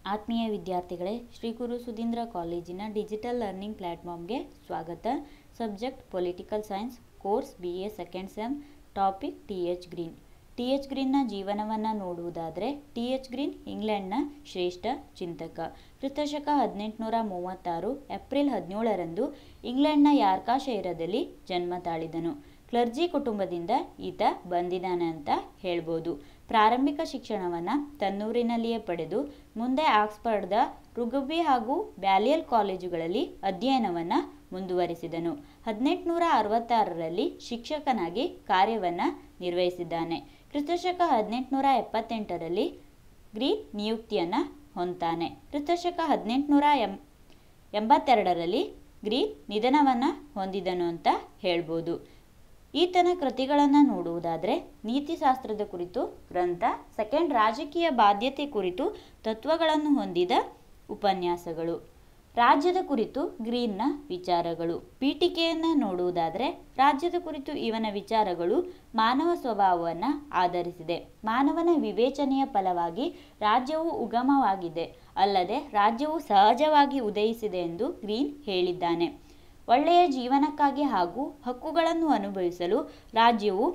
ಆತ್ಮೀಯ ವಿದ್ಯಾರ್ಥಿಗಳೇ ಶ್ರೀ ಗುರು ಸುಧೀಂದ್ರ ಕಾಲೇಜಿನ ಡಿಜಿಟಲ್ ಲರ್ನಿಂಗ್ ಪ್ಲ್ಯಾಟ್ಫಾರ್ಮ್ಗೆ ಸ್ವಾಗತ subject political science course B A second sem topic T H green T H ಗ್ರೀನ್ನ ಜೀವನವನ್ನು ನೋಡುವುದಾದರೆ ಟಿ ಎಚ್ ಗ್ರೀನ್ ಇಂಗ್ಲೆಂಡ್ನ ಶ್ರೇಷ್ಠ ಚಿಂತಕ ಕ್ರಿಸ್ತಶಕ ಹದಿನೆಂಟುನೂರ ಮೂವತ್ತಾರು ಏಪ್ರಿಲ್ ಹದಿನೇಳರಂದು ಇಂಗ್ಲೆಂಡ್ನ ಯಾರ್ಕಾಶೈರದಲ್ಲಿ ಜನ್ಮ ತಾಳಿದನು ಕ್ಲರ್ಜಿ ಕುಟುಂಬದಿಂದ ಈತ ಬಂದಿದ್ದಾನೆ ಅಂತ ಹೇಳ್ಬೋದು ಪ್ರಾರಂಭಿಕ ಶಿಕ್ಷಣವನ್ನು ತನ್ನೂರಿನಲ್ಲಿಯೇ ಪಡೆದು ಮುಂದೆ ಆಕ್ಸ್ಫರ್ಡ್ದ ರುಗಬಿ ಹಾಗೂ ಬ್ಯಾಲಿಯಲ್ ಕಾಲೇಜುಗಳಲ್ಲಿ ಅಧ್ಯಯನವನ್ನು ಮುಂದುವರಿಸಿದನು ಹದಿನೆಂಟುನೂರ ಅರವತ್ತಾರರಲ್ಲಿ ಶಿಕ್ಷಕನಾಗಿ ಕಾರ್ಯವನ್ನು ನಿರ್ವಹಿಸಿದ್ದಾನೆ ಕ್ರಿಸ್ತಶಕ ಹದಿನೆಂಟುನೂರ ಎಪ್ಪತ್ತೆಂಟರಲ್ಲಿ ಗ್ರೀನ್ ನಿಯುಕ್ತಿಯನ್ನು ಹೊಂತಾನೆ ಕ್ರಿಸ್ತಶಕ ಹದಿನೆಂಟುನೂರ ಎಂ ಎಂಬತ್ತೆರಡರಲ್ಲಿ ಗ್ರೀನ್ ನಿಧನವನ್ನು ಹೊಂದಿದನು ಅಂತ ಹೇಳ್ಬೋದು ಈತನ ಕೃತಿಗಳನ್ನು ನೋಡುವುದಾದರೆ ನೀತಿಶಾಸ್ತ್ರದ ಕುರಿತು ಗ್ರಂಥ ಸೆಕೆಂಡ್ ರಾಜಕೀಯ ಬಾಧ್ಯತೆ ಕುರಿತು ತತ್ವಗಳನ್ನು ಹೊಂದಿದ ಉಪನ್ಯಾಸಗಳು ರಾಜ್ಯದ ಕುರಿತು ಗ್ರೀನ್ನ ವಿಚಾರಗಳು ಪೀಠಿಕೆಯನ್ನು ನೋಡುವುದಾದರೆ ರಾಜ್ಯದ ಕುರಿತು ಇವನ ವಿಚಾರಗಳು ಮಾನವ ಸ್ವಭಾವವನ್ನು ಆಧರಿಸಿದೆ ಮಾನವನ ವಿವೇಚನೆಯ ಫಲವಾಗಿ ರಾಜ್ಯವು ಉಗಮವಾಗಿದೆ ಅಲ್ಲದೆ ರಾಜ್ಯವು ಸಹಜವಾಗಿ ಉದಯಿಸಿದೆ ಎಂದು ಗ್ರೀನ್ ಹೇಳಿದ್ದಾನೆ ಒಳ್ಳೆಯ ಜೀವನಕ್ಕಾಗಿ ಹಾಗೂ ಹಕ್ಕುಗಳನ್ನು ಅನುಭವಿಸಲು ರಾಜ್ಯವು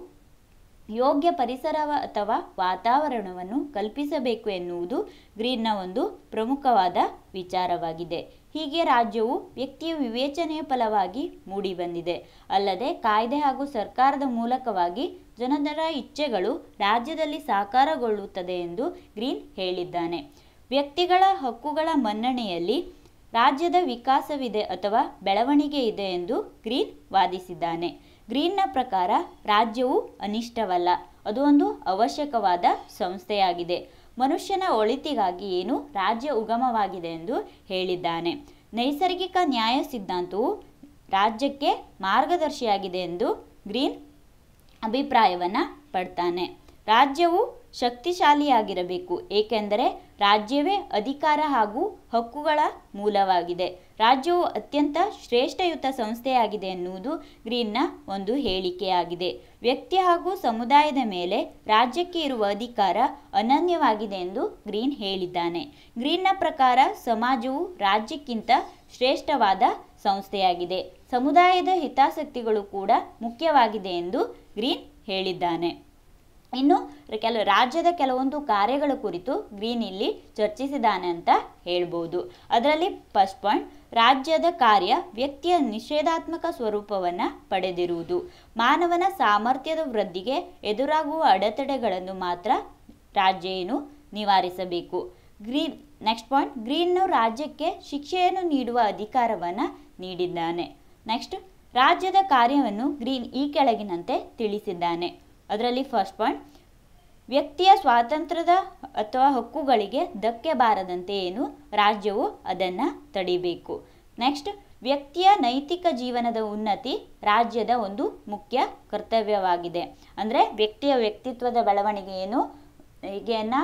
ಯೋಗ್ಯ ಪರಿಸರ ಅಥವಾ ವಾತಾವರಣವನ್ನು ಕಲ್ಪಿಸಬೇಕು ಎನ್ನುವುದು ಗ್ರೀನ್ನ ಒಂದು ಪ್ರಮುಖವಾದ ವಿಚಾರವಾಗಿದೆ ಹೀಗೆ ರಾಜ್ಯವು ವ್ಯಕ್ತಿಯ ವಿವೇಚನೆಯ ಫಲವಾಗಿ ಮೂಡಿಬಂದಿದೆ ಅಲ್ಲದೆ ಕಾಯ್ದೆ ಹಾಗೂ ಸರ್ಕಾರದ ಮೂಲಕವಾಗಿ ಜನರ ಇಚ್ಛೆಗಳು ರಾಜ್ಯದಲ್ಲಿ ಸಾಕಾರಗೊಳ್ಳುತ್ತದೆ ಎಂದು ಗ್ರೀನ್ ಹೇಳಿದ್ದಾನೆ ವ್ಯಕ್ತಿಗಳ ಹಕ್ಕುಗಳ ಮನ್ನಣೆಯಲ್ಲಿ ರಾಜ್ಯದ ವಿಕಾಸವಿದೆ ಅಥವಾ ಬೆಳವಣಿಗೆ ಇದೆ ಎಂದು ಗ್ರೀನ್ ವಾದಿಸಿದ್ದಾನೆ ಗ್ರೀನ್ನ ಪ್ರಕಾರ ರಾಜ್ಯವು ಅನಿಷ್ಟವಲ್ಲ ಅದು ಒಂದು ಅವಶ್ಯಕವಾದ ಸಂಸ್ಥೆಯಾಗಿದೆ ಮನುಷ್ಯನ ಒಳಿತಿಗಾಗಿ ಏನು ರಾಜ್ಯ ಉಗಮವಾಗಿದೆ ಎಂದು ಹೇಳಿದ್ದಾನೆ ನೈಸರ್ಗಿಕ ನ್ಯಾಯ ಸಿದ್ಧಾಂತವು ರಾಜ್ಯಕ್ಕೆ ಮಾರ್ಗದರ್ಶಿಯಾಗಿದೆ ಎಂದು ಗ್ರೀನ್ ಅಭಿಪ್ರಾಯವನ್ನು ಪಡ್ತಾನೆ ರಾಜ್ಯವು ಶಕ್ತಿಶಾಲಿಯಾಗಿರಬೇಕು ಏಕೆಂದರೆ ರಾಜ್ಯವೇ ಅಧಿಕಾರ ಹಾಗೂ ಹಕ್ಕುಗಳ ಮೂಲವಾಗಿದೆ ರಾಜ್ಯವು ಅತ್ಯಂತ ಶ್ರೇಷ್ಠಯುತ ಸಂಸ್ಥೆಯಾಗಿದೆ ಎನ್ನುವುದು ಗ್ರೀನ್ನ ಒಂದು ಹೇಳಿಕೆಯಾಗಿದೆ ವ್ಯಕ್ತಿ ಹಾಗೂ ಸಮುದಾಯದ ಮೇಲೆ ರಾಜ್ಯಕ್ಕೆ ಇರುವ ಅಧಿಕಾರ ಅನನ್ಯವಾಗಿದೆ ಎಂದು ಗ್ರೀನ್ ಹೇಳಿದ್ದಾನೆ ಗ್ರೀನ್ನ ಪ್ರಕಾರ ಸಮಾಜವು ರಾಜ್ಯಕ್ಕಿಂತ ಶ್ರೇಷ್ಠವಾದ ಸಂಸ್ಥೆಯಾಗಿದೆ ಸಮುದಾಯದ ಹಿತಾಸಕ್ತಿಗಳು ಕೂಡ ಮುಖ್ಯವಾಗಿದೆ ಎಂದು ಗ್ರೀನ್ ಹೇಳಿದ್ದಾನೆ ಇನ್ನು ಕೆಲ ರಾಜ್ಯದ ಕೆಲವೊಂದು ಕಾರ್ಯಗಳ ಕುರಿತು ಗ್ರೀನ್ ಇಲ್ಲಿ ಚರ್ಚಿಸಿದ್ದಾನೆ ಅಂತ ಹೇಳ್ಬೋದು ಅದರಲ್ಲಿ ಫಸ್ಟ್ ಪಾಯಿಂಟ್ ರಾಜ್ಯದ ಕಾರ್ಯ ವ್ಯಕ್ತಿಯ ನಿಷೇಧಾತ್ಮಕ ಸ್ವರೂಪವನ್ನು ಪಡೆದಿರುವುದು ಮಾನವನ ಸಾಮರ್ಥ್ಯದ ವೃದ್ಧಿಗೆ ಎದುರಾಗುವ ಅಡೆತಡೆಗಳನ್ನು ಮಾತ್ರ ರಾಜ್ಯ ಏನು ನಿವಾರಿಸಬೇಕು ಗ್ರೀನ್ ನೆಕ್ಸ್ಟ್ ಪಾಯಿಂಟ್ ಗ್ರೀನ್ನು ರಾಜ್ಯಕ್ಕೆ ಶಿಕ್ಷೆಯನ್ನು ನೀಡುವ ಅಧಿಕಾರವನ್ನು ನೀಡಿದ್ದಾನೆ ನೆಕ್ಸ್ಟ್ ರಾಜ್ಯದ ಕಾರ್ಯವನ್ನು ಗ್ರೀನ್ ಈ ಕೆಳಗಿನಂತೆ ತಿಳಿಸಿದ್ದಾನೆ ಅದರಲ್ಲಿ ಫಸ್ಟ್ ಪಾಯಿಂಟ್ ವ್ಯಕ್ತಿಯ ಸ್ವಾತಂತ್ರ್ಯದ ಅಥವಾ ಹಕ್ಕುಗಳಿಗೆ ಧಕ್ಕೆ ಬಾರದಂತೆ ಏನು ರಾಜ್ಯವು ಅದನ್ನು ತಡಿಬೇಕು ನೆಕ್ಸ್ಟ್ ವ್ಯಕ್ತಿಯ ನೈತಿಕ ಜೀವನದ ಉನ್ನತಿ ರಾಜ್ಯದ ಒಂದು ಮುಖ್ಯ ಕರ್ತವ್ಯವಾಗಿದೆ ಅಂದರೆ ವ್ಯಕ್ತಿಯ ವ್ಯಕ್ತಿತ್ವದ ಬೆಳವಣಿಗೆ ಏನು ಹೀಗೆಯನ್ನು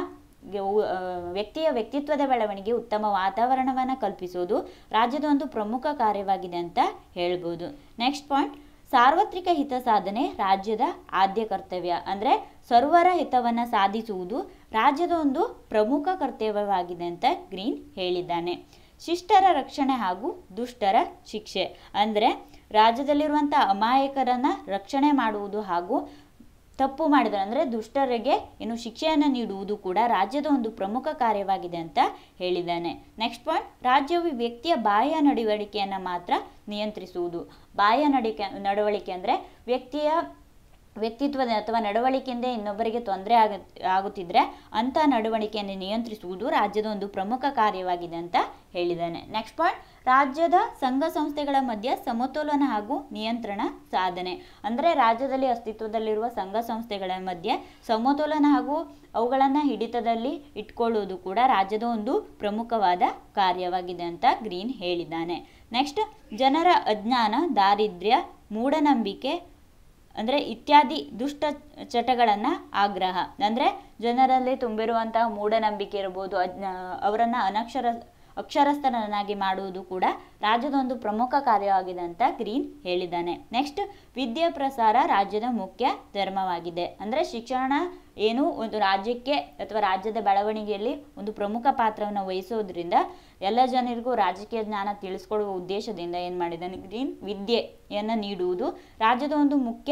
ವ್ಯಕ್ತಿಯ ವ್ಯಕ್ತಿತ್ವದ ಬೆಳವಣಿಗೆ ಉತ್ತಮ ವಾತಾವರಣವನ್ನು ಕಲ್ಪಿಸುವುದು ರಾಜ್ಯದ ಒಂದು ಪ್ರಮುಖ ಕಾರ್ಯವಾಗಿದೆ ಅಂತ ಹೇಳ್ಬೋದು ನೆಕ್ಸ್ಟ್ ಪಾಯಿಂಟ್ ಸಾರ್ವತ್ರಿಕ ಹಿತ ಸಾಧನೆ ರಾಜ್ಯದ ಆದ್ಯ ಕರ್ತವ್ಯ ಅಂದರೆ ಸರ್ವರ ಹಿತವನ್ನು ಸಾಧಿಸುವುದು ರಾಜ್ಯದ ಒಂದು ಪ್ರಮುಖ ಕರ್ತವ್ಯವಾಗಿದೆ ಅಂತ ಗ್ರೀನ್ ಹೇಳಿದ್ದಾನೆ ಶಿಷ್ಟರ ರಕ್ಷಣೆ ಹಾಗೂ ದುಷ್ಟರ ಶಿಕ್ಷೆ ಅಂದರೆ ರಾಜ್ಯದಲ್ಲಿರುವಂಥ ಅಮಾಯಕರನ್ನು ರಕ್ಷಣೆ ಮಾಡುವುದು ಹಾಗೂ ತಪ್ಪು ಮಾಡಿದರೆ ಅಂದರೆ ದುಷ್ಟರಿಗೆ ಏನು ಶಿಕ್ಷೆಯನ್ನು ನೀಡುವುದು ಕೂಡ ರಾಜ್ಯದ ಒಂದು ಪ್ರಮುಖ ಕಾರ್ಯವಾಗಿದೆ ಅಂತ ಹೇಳಿದ್ದಾನೆ ನೆಕ್ಸ್ಟ್ ಪಾಯಿಂಟ್ ರಾಜ್ಯವು ವ್ಯಕ್ತಿಯ ಬಾಹ್ಯ ನಡವಳಿಕೆಯನ್ನು ಮಾತ್ರ ನಿಯಂತ್ರಿಸುವುದು ಬಾಹ್ಯ ನಡಿಕೆ ನಡವಳಿಕೆ ಅಂದರೆ ವ್ಯಕ್ತಿಯ ವ್ಯಕ್ತಿತ್ವದ ಅಥವಾ ನಡವಳಿಕೆಯಿಂದ ಇನ್ನೊಬ್ಬರಿಗೆ ತೊಂದರೆ ಆಗ ಆಗುತ್ತಿದ್ದರೆ ಅಂಥ ನಡವಳಿಕೆಯನ್ನು ನಿಯಂತ್ರಿಸುವುದು ರಾಜ್ಯದ ಒಂದು ಪ್ರಮುಖ ಕಾರ್ಯವಾಗಿದೆ ಅಂತ ಹೇಳಿದ್ದಾನೆ ನೆಕ್ಸ್ಟ್ ಪಾಯಿಂಟ್ ರಾಜ್ಯದ ಸಂಘ ಸಂಸ್ಥೆಗಳ ಮಧ್ಯೆ ಸಮತೋಲನ ಹಾಗೂ ನಿಯಂತ್ರಣ ಸಾಧನೆ ಅಂದರೆ ರಾಜ್ಯದಲ್ಲಿ ಅಸ್ತಿತ್ವದಲ್ಲಿರುವ ಸಂಘ ಸಂಸ್ಥೆಗಳ ಮಧ್ಯೆ ಸಮತೋಲನ ಹಾಗೂ ಅವುಗಳನ್ನು ಹಿಡಿತದಲ್ಲಿ ಇಟ್ಕೊಳ್ಳುವುದು ಕೂಡ ರಾಜ್ಯದ ಒಂದು ಪ್ರಮುಖವಾದ ಕಾರ್ಯವಾಗಿದೆ ಅಂತ ಗ್ರೀನ್ ಹೇಳಿದ್ದಾನೆ ನೆಕ್ಸ್ಟ್ ಜನರ ಅಜ್ಞಾನ ದಾರಿದ್ರ್ಯ ಮೂಢನಂಬಿಕೆ ಅಂದರೆ ಇತ್ಯಾದಿ ದುಷ್ಟ ಚಟಗಳನ್ನು ಆಗ್ರಹ ಅಂದರೆ ಜನರಲ್ಲಿ ತುಂಬಿರುವಂತಹ ಮೂಢನಂಬಿಕೆ ಇರ್ಬೋದು ಅಜ್ಞ ಅವರನ್ನು ಅನಕ್ಷರ ಅಕ್ಷರಸ್ಥರನ್ನಾಗಿ ಮಾಡುವುದು ಕೂಡ ರಾಜ್ಯದ ಒಂದು ಪ್ರಮುಖ ಕಾರ್ಯವಾಗಿದೆ ಅಂತ ಗ್ರೀನ್ ಹೇಳಿದ್ದಾನೆ ನೆಕ್ಸ್ಟ್ ವಿದ್ಯೆ ಪ್ರಸಾರ ರಾಜ್ಯದ ಮುಖ್ಯ ಧರ್ಮವಾಗಿದೆ ಅಂದರೆ ಶಿಕ್ಷಣ ಏನು ಒಂದು ರಾಜ್ಯಕ್ಕೆ ಅಥವಾ ರಾಜ್ಯದ ಬೆಳವಣಿಗೆಯಲ್ಲಿ ಒಂದು ಪ್ರಮುಖ ಪಾತ್ರವನ್ನು ವಹಿಸೋದ್ರಿಂದ ಎಲ್ಲ ಜನರಿಗೂ ರಾಜಕೀಯ ಜ್ಞಾನ ತಿಳಿಸ್ಕೊಡುವ ಉದ್ದೇಶದಿಂದ ಏನು ಮಾಡಿದ್ದಾನೆ ಗ್ರೀನ್ ವಿದ್ಯೆಯನ್ನು ನೀಡುವುದು ರಾಜ್ಯದ ಒಂದು ಮುಖ್ಯ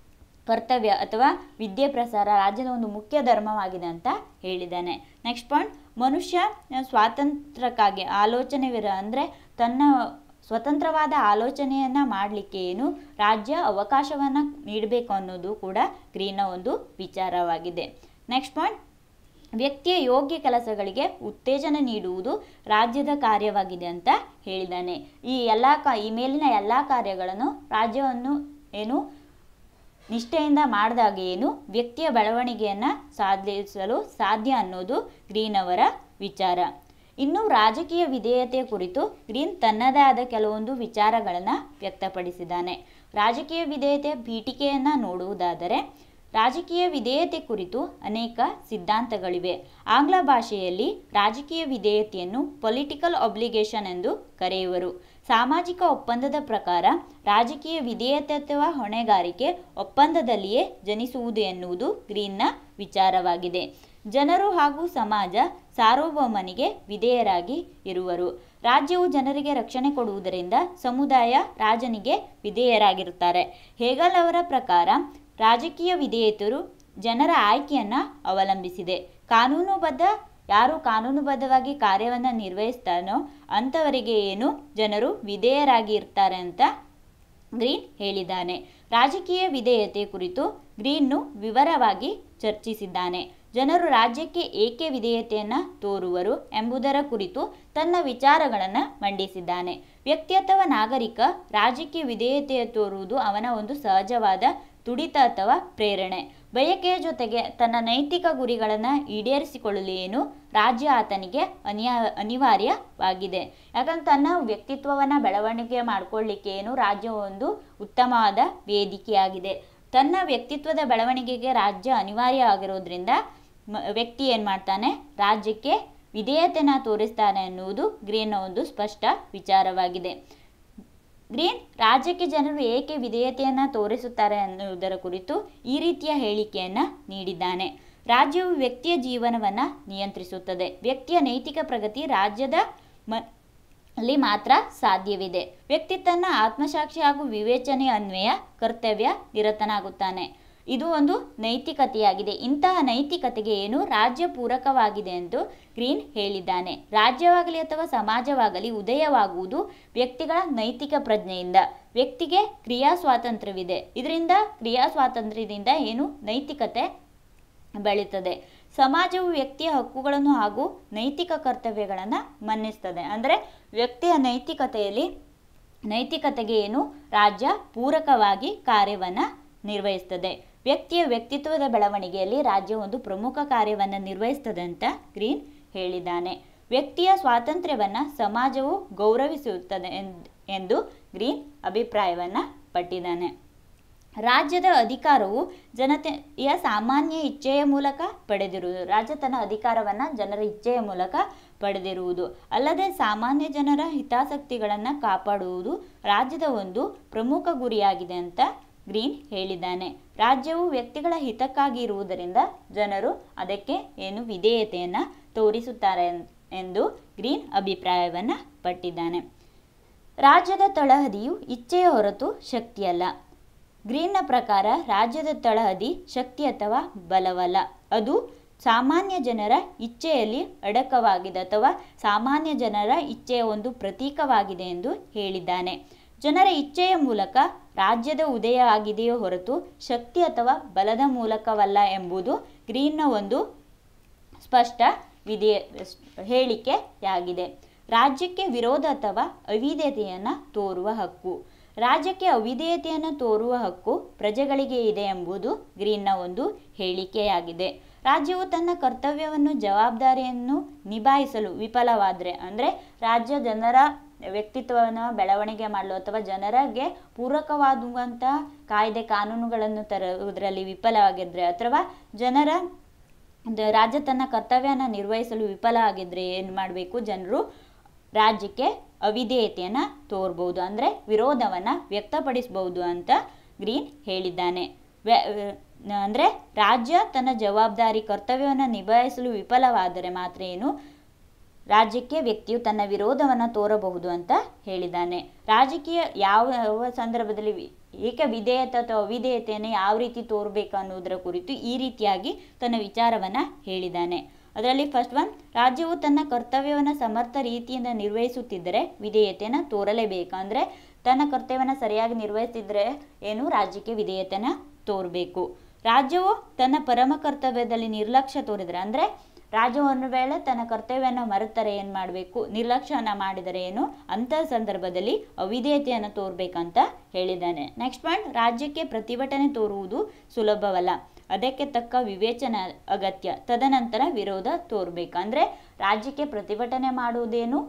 ಕರ್ತವ್ಯ ಅಥವಾ ವಿದ್ಯೆ ಪ್ರಸಾರ ರಾಜ್ಯದ ಒಂದು ಮುಖ್ಯ ಧರ್ಮವಾಗಿದೆ ಅಂತ ಹೇಳಿದ್ದಾನೆ ನೆಕ್ಸ್ಟ್ ಪಾಯಿಂಟ್ ಮನುಷ್ಯ ಸ್ವಾತಂತ್ರ್ಯಕ್ಕಾಗಿ ಆಲೋಚನೆವಿರ ಅಂದರೆ ತನ್ನ ಸ್ವತಂತ್ರವಾದ ಆಲೋಚನೆಯನ್ನು ಮಾಡಲಿಕ್ಕೆ ಏನು ರಾಜ್ಯ ಅವಕಾಶವನ್ನು ನೀಡಬೇಕು ಅನ್ನೋದು ಕೂಡ ಗ್ರೀನ್ನ ಒಂದು ವಿಚಾರವಾಗಿದೆ ನೆಕ್ಸ್ಟ್ ಪಾಯಿಂಟ್ ವ್ಯಕ್ತಿಯ ಯೋಗ್ಯ ಕೆಲಸಗಳಿಗೆ ಉತ್ತೇಜನ ನೀಡುವುದು ರಾಜ್ಯದ ಕಾರ್ಯವಾಗಿದೆ ಅಂತ ಹೇಳಿದ್ದಾನೆ ಈ ಎಲ್ಲ ಕ ಈ ಮೇಲಿನ ಎಲ್ಲ ಕಾರ್ಯಗಳನ್ನು ರಾಜ್ಯವನ್ನು ಏನು ನಿಷ್ಠೆಯಿಂದ ಮಾಡಿದಾಗ ಏನು ವ್ಯಕ್ತಿಯ ಬೆಳವಣಿಗೆಯನ್ನು ಸಾಧಿಸಲು ಸಾಧ್ಯ ಅನ್ನೋದು ಗ್ರೀನ್ ಅವರ ವಿಚಾರ ಇನ್ನು ರಾಜಕೀಯ ವಿಧೇಯತೆ ಕುರಿತು ಗ್ರೀನ್ ತನ್ನದೇ ಆದ ಕೆಲವೊಂದು ವಿಚಾರಗಳನ್ನು ವ್ಯಕ್ತಪಡಿಸಿದ್ದಾನೆ ರಾಜಕೀಯ ವಿಧೇಯತೆಯ ಪೀಠಿಕೆಯನ್ನು ನೋಡುವುದಾದರೆ ರಾಜಕೀಯ ವಿಧೇಯತೆ ಕುರಿತು ಅನೇಕ ಸಿದ್ಧಾಂತಗಳಿವೆ ಆಂಗ್ಲ ಭಾಷೆಯಲ್ಲಿ ರಾಜಕೀಯ ವಿಧೇಯತೆಯನ್ನು ಪೊಲಿಟಿಕಲ್ ಒಬ್ಲಿಗೇಷನ್ ಎಂದು ಕರೆಯುವರು ಸಾಮಾಜಿಕ ಒಪ್ಪಂದದ ಪ್ರಕಾರ ರಾಜಕೀಯ ವಿಧೇಯತೆ ಅಥವಾ ಹೊಣೆಗಾರಿಕೆ ಒಪ್ಪಂದದಲ್ಲಿಯೇ ಜನಿಸುವುದು ಎನ್ನುವುದು ಗ್ರೀನ್ನ ವಿಚಾರವಾಗಿದೆ ಜನರು ಹಾಗೂ ಸಮಾಜ ಸಾರ್ವಭೌಮನಿಗೆ ವಿಧೇಯರಾಗಿ ಇರುವರು ರಾಜ್ಯವು ಜನರಿಗೆ ರಕ್ಷಣೆ ಕೊಡುವುದರಿಂದ ಸಮುದಾಯ ರಾಜನಿಗೆ ವಿಧೇಯರಾಗಿರುತ್ತಾರೆ ಹೇಗಲ್ ಅವರ ಪ್ರಕಾರ ರಾಜಕೀಯ ವಿಧೇಯತರು ಜನರ ಆಯ್ಕೆಯನ್ನು ಅವಲಂಬಿಸಿದೆ ಕಾನೂನುಬದ್ಧ ಯಾರು ಕಾನೂನುಬದ್ಧವಾಗಿ ಕಾರ್ಯವನ್ನು ನಿರ್ವಹಿಸ್ತಾನೋ ಅಂಥವರಿಗೆ ಏನು ಜನರು ವಿಧೇಯರಾಗಿ ಇರ್ತಾರೆ ಅಂತ ಗ್ರೀನ್ ಹೇಳಿದ್ದಾನೆ ರಾಜಕೀಯ ವಿಧೇಯತೆ ಕುರಿತು ಗ್ರೀನ್ನು ವಿವರವಾಗಿ ಚರ್ಚಿಸಿದ್ದಾನೆ ಜನರು ರಾಜ್ಯಕ್ಕೆ ಏಕೆ ವಿಧೇಯತೆಯನ್ನು ತೋರುವರು ಎಂಬುದರ ಕುರಿತು ತನ್ನ ವಿಚಾರಗಳನ್ನು ಮಂಡಿಸಿದ್ದಾನೆ ವ್ಯಕ್ತಿ ಅಥವಾ ನಾಗರಿಕ ರಾಜ್ಯಕ್ಕೆ ವಿಧೇಯತೆ ತೋರುವುದು ಅವನ ಒಂದು ಸಹಜವಾದ ತುಡಿತ ಅಥವಾ ಪ್ರೇರಣೆ ಬಯಕೆಯ ಜೊತೆಗೆ ತನ್ನ ನೈತಿಕ ಗುರಿಗಳನ್ನು ಈಡೇರಿಸಿಕೊಳ್ಳಲು ಏನು ರಾಜ್ಯ ಆತನಿಗೆ ಅನಿಯ ಅನಿವಾರ್ಯವಾಗಿದೆ ಯಾಕಂದ್ರೆ ತನ್ನ ವ್ಯಕ್ತಿತ್ವವನ್ನು ಬೆಳವಣಿಗೆ ಮಾಡಿಕೊಳ್ಳಿಕ್ಕೆ ಏನು ರಾಜ್ಯ ಒಂದು ಉತ್ತಮವಾದ ವೇದಿಕೆಯಾಗಿದೆ ತನ್ನ ವ್ಯಕ್ತಿತ್ವದ ಬೆಳವಣಿಗೆಗೆ ರಾಜ್ಯ ಅನಿವಾರ್ಯ ಆಗಿರೋದ್ರಿಂದ ಮ- ವ್ಯಕ್ತಿ ಏನು ಮಾಡ್ತಾನೆ ರಾಜ್ಯಕ್ಕೆ ವಿಧೇಯತೆನ ತೋರಿಸ್ತಾನೆ ಎನ್ನುವುದು ಗ್ರೀನ್ನ ಒಂದು ಸ್ಪಷ್ಟ ವಿಚಾರವಾಗಿದೆ ಗ್ರೀನ್ ರಾಜ್ಯಕ್ಕೆ ಜನರು ಏಕೆ ವಿಧೇಯತೆಯನ್ನು ತೋರಿಸುತ್ತಾರೆ ಅನ್ನುವುದರ ಕುರಿತು ಈ ರೀತಿಯ ಹೇಳಿಕೆಯನ್ನು ನೀಡಿದ್ದಾನೆ ರಾಜ್ಯವು ವ್ಯಕ್ತಿಯ ಜೀವನವನ್ನು ನಿಯಂತ್ರಿಸುತ್ತದೆ ವ್ಯಕ್ತಿಯ ನೈತಿಕ ಪ್ರಗತಿ ರಾಜ್ಯದ ಮ ಅಲ್ಲಿ ಮಾತ್ರ ಸಾಧ್ಯವಿದೆ ವ್ಯಕ್ತಿ ತನ್ನ ಆತ್ಮಸಾಕ್ಷಿ ಹಾಗೂ ವಿವೇಚನೆ ಅನ್ವಯ ಕರ್ತವ್ಯ ನಿರತನಾಗುತ್ತಾನೆ ಇದು ಒಂದು ನೈತಿಕತೆಯಾಗಿದೆ ಇಂತಹ ನೈತಿಕತೆಗೆ ಏನು ರಾಜ್ಯ ಪೂರಕವಾಗಿದೆ ಎಂದು ಗ್ರೀನ್ ಹೇಳಿದ್ದಾನೆ ರಾಜ್ಯವಾಗಲಿ ಅಥವಾ ಸಮಾಜವಾಗಲಿ ಉದಯವಾಗುವುದು ವ್ಯಕ್ತಿಗಳ ನೈತಿಕ ಪ್ರಜ್ಞೆಯಿಂದ ವ್ಯಕ್ತಿಗೆ ಕ್ರಿಯಾ ಸ್ವಾತಂತ್ರ್ಯವಿದೆ ಇದರಿಂದ ಕ್ರಿಯಾ ಸ್ವಾತಂತ್ರ್ಯದಿಂದ ಏನು ನೈತಿಕತೆ ಬೆಳೀತದೆ ಸಮಾಜವು ವ್ಯಕ್ತಿಯ ಹಕ್ಕುಗಳನ್ನು ಹಾಗೂ ನೈತಿಕ ಕರ್ತವ್ಯಗಳನ್ನು ಮನ್ನಿಸ್ತದೆ ಅಂದರೆ ವ್ಯಕ್ತಿಯ ನೈತಿಕತೆಯಲ್ಲಿ ನೈತಿಕತೆಗೆ ಏನು ರಾಜ್ಯ ಪೂರಕವಾಗಿ ಕಾರ್ಯವನ್ನು ನಿರ್ವಹಿಸ್ತದೆ ವ್ಯಕ್ತಿಯ ವ್ಯಕ್ತಿತ್ವದ ಬೆಳವಣಿಗೆಯಲ್ಲಿ ರಾಜ್ಯ ಒಂದು ಪ್ರಮುಖ ಕಾರ್ಯವನ್ನು ನಿರ್ವಹಿಸ್ತದೆ ಅಂತ ಗ್ರೀನ್ ಹೇಳಿದ್ದಾನೆ ವ್ಯಕ್ತಿಯ ಸ್ವಾತಂತ್ರ್ಯವನ್ನು ಸಮಾಜವು ಗೌರವಿಸುತ್ತದೆ ಎಂದ್- ಎಂದು ಗ್ರೀನ್ ಅಭಿಪ್ರಾಯವನ್ನು ಪಟ್ಟಿದ್ದಾನೆ ರಾಜ್ಯದ ಅಧಿಕಾರವು ಜನತೆಯ ಸಾಮಾನ್ಯ ಇಚ್ಛೆಯ ಮೂಲಕ ಪಡೆದಿರುವುದು ರಾಜ್ಯ ತನ್ನ ಅಧಿಕಾರವನ್ನು ಜನರ ಇಚ್ಛೆಯ ಮೂಲಕ ಪಡೆದಿರುವುದು ಅಲ್ಲದೆ ಸಾಮಾನ್ಯ ಜನರ ಹಿತಾಸಕ್ತಿಗಳನ್ನು ಕಾಪಾಡುವುದು ರಾಜ್ಯದ ಒಂದು ಪ್ರಮುಖ ಗುರಿಯಾಗಿದೆ ಅಂತ ಗ್ರೀನ್ ಹೇಳಿದ್ದಾನೆ ರಾಜ್ಯವು ವ್ಯಕ್ತಿಗಳ ಹಿತಕ್ಕಾಗಿ ಇರುವುದರಿಂದ ಜನರು ಅದಕ್ಕೆ ಏನು ವಿಧೇಯತೆಯನ್ನು ತೋರಿಸುತ್ತಾರೆ ಎನ್- ಎಂದು ಗ್ರೀನ್ ಅಭಿಪ್ರಾಯವನ್ನು ಪಟ್ಟಿದ್ದಾನೆ ರಾಜ್ಯದ ತಳಹದಿಯು ಇಚ್ಛೆಯ ಹೊರತು ಶಕ್ತಿಯಲ್ಲ ಗ್ರೀನ್ನ ಪ್ರಕಾರ ರಾಜ್ಯದ ತಳಹದಿ ಶಕ್ತಿ ಅಥವಾ ಬಲವಲ್ಲ ಅದು ಸಾಮಾನ್ಯ ಜನರ ಇಚ್ಛೆಯಲ್ಲಿ ಅಡಕವಾಗಿದೆ ಅಥವಾ ಸಾಮಾನ್ಯ ಜನರ ಇಚ್ಛೆಯ ಒಂದು ಪ್ರತೀಕವಾಗಿದೆ ಎಂದು ಹೇಳಿದ್ದಾನೆ ಜನರ ಇಚ್ಛೆಯ ಮೂಲಕ ರಾಜ್ಯದ ಉದಯ ಆಗಿದೆಯೋ ಹೊರತು ಶಕ್ತಿ ಅಥವಾ ಬಲದ ಮೂಲಕವಲ್ಲ ಎಂಬುದು ಗ್ರೀನ್ನ ಒಂದು ಸ್ಪಷ್ಟ ವಿಧೇಯ ಹೇಳಿಕೆಯಾಗಿದೆ ರಾಜ್ಯಕ್ಕೆ ವಿರೋಧ ಅಥವಾ ಅವಿಧೇಯತೆಯನ್ನು ತೋರುವ ಹಕ್ಕು ರಾಜ್ಯಕ್ಕೆ ಅವಿಧೇಯತೆಯನ್ನು ತೋರುವ ಹಕ್ಕು ಪ್ರಜೆಗಳಿಗೆ ಇದೆ ಎಂಬುದು ಗ್ರೀನ್ನ ಒಂದು ಹೇಳಿಕೆಯಾಗಿದೆ ರಾಜ್ಯವು ತನ್ನ ಕರ್ತವ್ಯವನ್ನು ಜವಾಬ್ದಾರಿಯನ್ನು ನಿಭಾಯಿಸಲು ವಿಫಲವಾದರೆ ಅಂದರೆ ರಾಜ್ಯ ಜನರ ವ್ಯಕ್ತಿತ್ವವನ್ನು ಬೆಳವಣಿಗೆ ಮಾಡಲು ಅಥವಾ ಜನರಿಗೆ ಪೂರಕವಾಗುವಂಥ ಕಾಯ್ದೆ ಕಾನೂನುಗಳನ್ನು ತರುವುದರಲ್ಲಿ ವಿಫಲವಾಗಿದ್ದರೆ ಅಥವಾ ಜನರ ದ- ರಾಜ್ಯ ತನ್ನ ಕರ್ತವ್ಯನ ನಿರ್ವಹಿಸಲು ವಿಫಲ ಆಗಿದ್ರೆ ಏನು ಮಾಡಬೇಕು ಜನರು ರಾಜ್ಯಕ್ಕೆ ಅವಿಧೇಯತೆಯನ್ನು ತೋರ್ಬೋದು ಅಂದರೆ ವಿರೋಧವನ್ನು ವ್ಯಕ್ತಪಡಿಸಬಹುದು ಅಂತ ಗ್ರೀನ್ ಹೇಳಿದ್ದಾನೆ ವ್ಯ- ಅಂದರೆ ರಾಜ್ಯ ತನ್ನ ಜವಾಬ್ದಾರಿ ಕರ್ತವ್ಯವನ್ನು ನಿಭಾಯಿಸಲು ವಿಫಲವಾದರೆ ಮಾತ್ರ ಏನು ರಾಜ್ಯಕ್ಕೆ ವ್ಯಕ್ತಿಯು ತನ್ನ ವಿರೋಧವನ್ನು ತೋರಬಹುದು ಅಂತ ಹೇಳಿದ್ದಾನೆ ರಾಜಕೀಯ ಯಾವ ಯಾವ ಸಂದರ್ಭದಲ್ಲಿ ವಿ- ಏಕ ವಿಧೇಯತೆ ಅಥವಾ ಅವಿಧೇಯತೆಯನ್ನು ಯಾವ ರೀತಿ ತೋರಬೇಕು ಅನ್ನೋದರ ಕುರಿತು ಈ ರೀತಿಯಾಗಿ ತನ್ನ ವಿಚಾರವನ್ನು ಹೇಳಿದ್ದಾನೆ ಅದರಲ್ಲಿ ಫಸ್ಟ್ ಒನ್ ರಾಜ್ಯವು ತನ್ನ ಕರ್ತವ್ಯವನ್ನು ಸಮರ್ಥ ರೀತಿಯಿಂದ ನಿರ್ವಹಿಸುತ್ತಿದ್ದರೆ ವಿಧೇಯತೆಯನ್ನು ತೋರಲೇಬೇಕು ಅಂದರೆ ತನ್ನ ಕರ್ತವ್ಯವನ್ನು ಸರಿಯಾಗಿ ನಿರ್ವಹಿಸ್ತಿದ್ರೆ ಏನು ರಾಜ್ಯಕ್ಕೆ ವಿಧೇಯತೆನ ತೋರಬೇಕು ರಾಜ್ಯವು ತನ್ನ ಪರಮ ಕರ್ತವ್ಯದಲ್ಲಿ ನಿರ್ಲಕ್ಷ್ಯ ತೋರಿದರೆ ಅಂದರೆ ರಾಜ್ಯ ಒಂದು ವೇಳೆ ತನ್ನ ಕರ್ತವ್ಯವನ್ನು ಮರೆತರೆ ಏನು ಮಾಡಬೇಕು ನಿರ್ಲಕ್ಷ್ಯನ ಮಾಡಿದರೆ ಏನು ಅಂಥ ಸಂದರ್ಭದಲ್ಲಿ ಅವಿಧೇಯತೆಯನ್ನು ತೋರ್ಬೇಕಂತ ಹೇಳಿದ್ದಾನೆ ನೆಕ್ಸ್ಟ್ ಪಾಯಿಂಟ್ ರಾಜ್ಯಕ್ಕೆ ಪ್ರತಿಭಟನೆ ತೋರುವುದು ಸುಲಭವಲ್ಲ ಅದಕ್ಕೆ ತಕ್ಕ ವಿವೇಚನ ಅಗತ್ಯ ತದನಂತರ ವಿರೋಧ ತೋರ್ಬೇಕು ಅಂದರೆ ರಾಜ್ಯಕ್ಕೆ ಪ್ರತಿಭಟನೆ ಮಾಡುವುದೇನು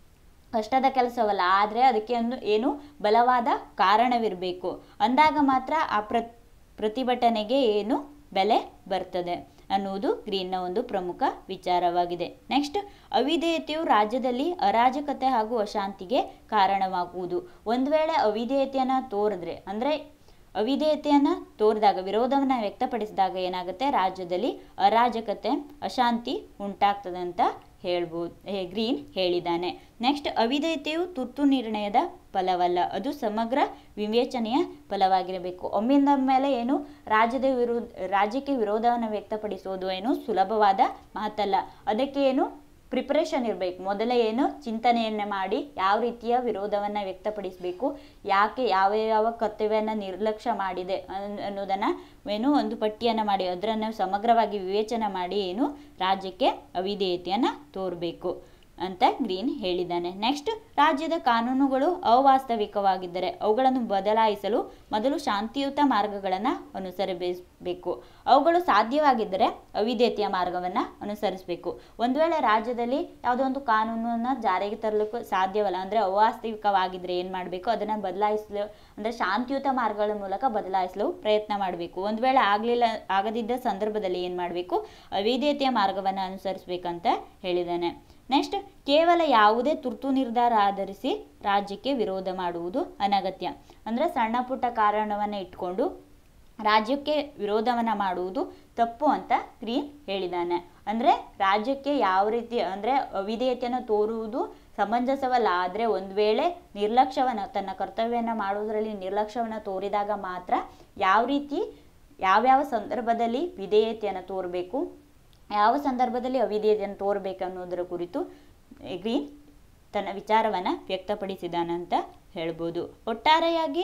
ಕಷ್ಟದ ಕೆಲಸವಲ್ಲ ಆದರೆ ಅದಕ್ಕೆ ಒಂದು ಏನು ಬಲವಾದ ಕಾರಣವಿರಬೇಕು ಅಂದಾಗ ಮಾತ್ರ ಆ ಪ್ರ ಪ್ರತಿಭಟನೆಗೆ ಏನು ಬೆಲೆ ಬರ್ತದೆ ಅನ್ನುವುದು ಗ್ರೀನ್ನ ಒಂದು ಪ್ರಮುಖ ವಿಚಾರವಾಗಿದೆ ನೆಕ್ಸ್ಟ್ ಅವಿಧೇಯತೆಯು ರಾಜ್ಯದಲ್ಲಿ ಅರಾಜಕತೆ ಹಾಗೂ ಅಶಾಂತಿಗೆ ಕಾರಣವಾಗುವುದು ಒಂದು ವೇಳೆ ಅವಿಧೇಯತೆಯನ್ನು ತೋರಿದ್ರೆ ಅಂದರೆ ಅವಿಧೇಯತೆಯನ್ನು ತೋರಿದಾಗ ವಿರೋಧವನ್ನು ವ್ಯಕ್ತಪಡಿಸಿದಾಗ ಏನಾಗುತ್ತೆ ರಾಜ್ಯದಲ್ಲಿ ಅರಾಜಕತೆ ಅಶಾಂತಿ ಉಂಟಾಗ್ತದೆ ಅಂತ ಹೇಳ್ಬೋದು ಹೇ- ಗ್ರೀನ್ ಹೇಳಿದ್ದಾನೆ ನೆಕ್ಸ್ಟ್ ಅವಿಧೇಯತೆಯು ತುರ್ತು ನಿರ್ಣಯದ ಫಲವಲ್ಲ ಅದು ಸಮಗ್ರ ವಿವೇಚನೆಯ ಫಲವಾಗಿರಬೇಕು ಒಮ್ಮಿಂದ ಮೇಲೆ ಏನು ರಾಜ್ಯದ ವಿರೋಧ ರಾಜ್ಯಕ್ಕೆ ವಿರೋಧವನ್ನು ವ್ಯಕ್ತಪಡಿಸೋದು ಏನು ಸುಲಭವಾದ ಮಾತಲ್ಲ ಅದಕ್ಕೆ ಏನು ಪ್ರಿಪ್ರೇಷನ್ ಇರಬೇಕು ಮೊದಲೇ ಏನು ಚಿಂತನೆಯನ್ನು ಮಾಡಿ ಯಾವ ರೀತಿಯ ವಿರೋಧವನ್ನು ವ್ಯಕ್ತಪಡಿಸಬೇಕು ಯಾಕೆ ಯಾವ ಯಾವ ಕರ್ತವ್ಯನ ನಿರ್ಲಕ್ಷ್ಯ ಮಾಡಿದೆ ಅನ್- ಅನ್ನೋದನ್ನು ಏನು ಒಂದು ಪಟ್ಟಿಯನ್ನು ಮಾಡಿ ಅದನ್ನು ಸಮಗ್ರವಾಗಿ ವಿವೇಚನೆ ಮಾಡಿ ಏನು ರಾಜ್ಯಕ್ಕೆ ಅವಿಧೇಯತೆಯನ್ನು ತೋರಬೇಕು ಅಂತ ಗ್ರೀನ್ ಹೇಳಿದ್ದಾನೆ ನೆಕ್ಸ್ಟ್ ರಾಜ್ಯದ ಕಾನೂನುಗಳು ಅವಾಸ್ತವಿಕವಾಗಿದ್ದರೆ ಅವುಗಳನ್ನು ಬದಲಾಯಿಸಲು ಮೊದಲು ಶಾಂತಿಯುತ ಮಾರ್ಗಗಳನ್ನು ಅನುಸರಿಸಬೇಕು ಅವುಗಳು ಸಾಧ್ಯವಾಗಿದ್ದರೆ ಅವಿಧೇಯತೆಯ ಮಾರ್ಗವನ್ನು ಅನುಸರಿಸಬೇಕು ಒಂದು ವೇಳೆ ರಾಜ್ಯದಲ್ಲಿ ಯಾವುದೋ ಒಂದು ಕಾನೂನನ್ನು ಜಾರಿಗೆ ತರಲಿಕ್ಕೆ ಸಾಧ್ಯವಲ್ಲ ಅಂದರೆ ಅವಾಸ್ತವಿಕವಾಗಿದ್ದರೆ ಏನು ಮಾಡಬೇಕು ಅದನ್ನು ಬದಲಾಯಿಸಲು ಅಂದರೆ ಶಾಂತಿಯುತ ಮಾರ್ಗಗಳ ಮೂಲಕ ಬದಲಾಯಿಸಲು ಪ್ರಯತ್ನ ಮಾಡಬೇಕು ಒಂದು ವೇಳೆ ಆಗಲಿಲ್ಲ ಆಗದಿದ್ದ ಸಂದರ್ಭದಲ್ಲಿ ಏನು ಮಾಡಬೇಕು ಅವಿಧೇಯತೆಯ ಮಾರ್ಗವನ್ನು ಅನುಸರಿಸಬೇಕಂತ ಹೇಳಿದ್ದಾನೆ ನೆಕ್ಸ್ಟ್ ಕೇವಲ ಯಾವುದೇ ತುರ್ತು ನಿರ್ಧಾರ ಆಧರಿಸಿ ರಾಜ್ಯಕ್ಕೆ ವಿರೋಧ ಮಾಡುವುದು ಅನಗತ್ಯ ಅಂದರೆ ಸಣ್ಣ ಪುಟ್ಟ ಕಾರಣವನ್ನು ಇಟ್ಕೊಂಡು ರಾಜ್ಯಕ್ಕೆ ವಿರೋಧವನ್ನು ಮಾಡುವುದು ತಪ್ಪು ಅಂತ ಗ್ರೀನ್ ಹೇಳಿದ್ದಾನೆ ಅಂದರೆ ರಾಜ್ಯಕ್ಕೆ ಯಾವ ರೀತಿ ಅಂದರೆ ಅವಿಧೇಯತೆಯನ್ನು ತೋರುವುದು ಸಮಂಜಸವಲ್ಲ ಆದರೆ ಒಂದು ವೇಳೆ ನಿರ್ಲಕ್ಷ್ಯವನ್ನು ತನ್ನ ಕರ್ತವ್ಯವನ್ನು ಮಾಡುವುದರಲ್ಲಿ ನಿರ್ಲಕ್ಷ್ಯವನ್ನು ತೋರಿದಾಗ ಮಾತ್ರ ಯಾವ ರೀತಿ ಯಾವ್ಯಾವ ಸಂದರ್ಭದಲ್ಲಿ ವಿಧೇಯತೆಯನ್ನು ತೋರಬೇಕು ಯಾವ ಸಂದರ್ಭದಲ್ಲಿ ಅವಿಧೇಯತೆಯನ್ನು ತೋರಬೇಕು ಅನ್ನೋದರ ಕುರಿತು ಗ್ರೀನ್ ತನ್ನ ವಿಚಾರವನ್ನು ವ್ಯಕ್ತಪಡಿಸಿದಾನಂತ ಹೇಳ್ಬೋದು ಒಟ್ಟಾರೆಯಾಗಿ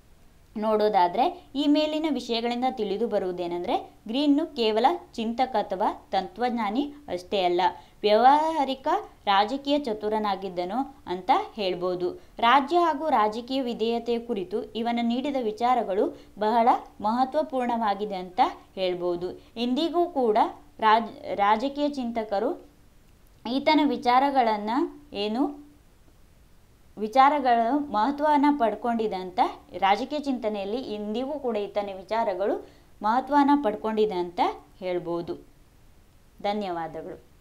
ನೋಡೋದಾದರೆ ಈ ಮೇಲಿನ ವಿಷಯಗಳಿಂದ ತಿಳಿದು ಬರುವುದೇನೆಂದರೆ ಗ್ರೀನ್ನು ಕೇವಲ ಚಿಂತಕ ಅಥವಾ ತತ್ವಜ್ಞಾನಿ ಅಷ್ಟೇ ಅಲ್ಲ ವ್ಯಾವಹಾರಿಕ ರಾಜಕೀಯ ಚತುರನಾಗಿದ್ದನು ಅಂತ ಹೇಳ್ಬೋದು ರಾಜ್ಯ ಹಾಗೂ ರಾಜಕೀಯ ವಿಧೇಯತೆಯ ಕುರಿತು ಇವನು ನೀಡಿದ ವಿಚಾರಗಳು ಬಹಳ ಮಹತ್ವಪೂರ್ಣವಾಗಿದೆ ಅಂತ ಹೇಳ್ಬೋದು ಇಂದಿಗೂ ಕೂಡ ರಾಜ್ ರಾಜಕೀಯ ಚಿಂತಕರು ಈತನ ವಿಚಾರಗಳನ್ನು ಏನು ವಿಚಾರಗಳು ಮಹತ್ವವನ್ನು ಪಡ್ಕೊಂಡಿದೆ ಅಂತ ರಾಜಕೀಯ ಚಿಂತನೆಯಲ್ಲಿ ಇಂದಿಗೂ ಕೂಡ ಈತನ ವಿಚಾರಗಳು ಮಹತ್ವವನ್ನು ಪಡ್ಕೊಂಡಿದೆ ಅಂತ ಹೇಳ್ಬೋದು ಧನ್ಯವಾದಗಳು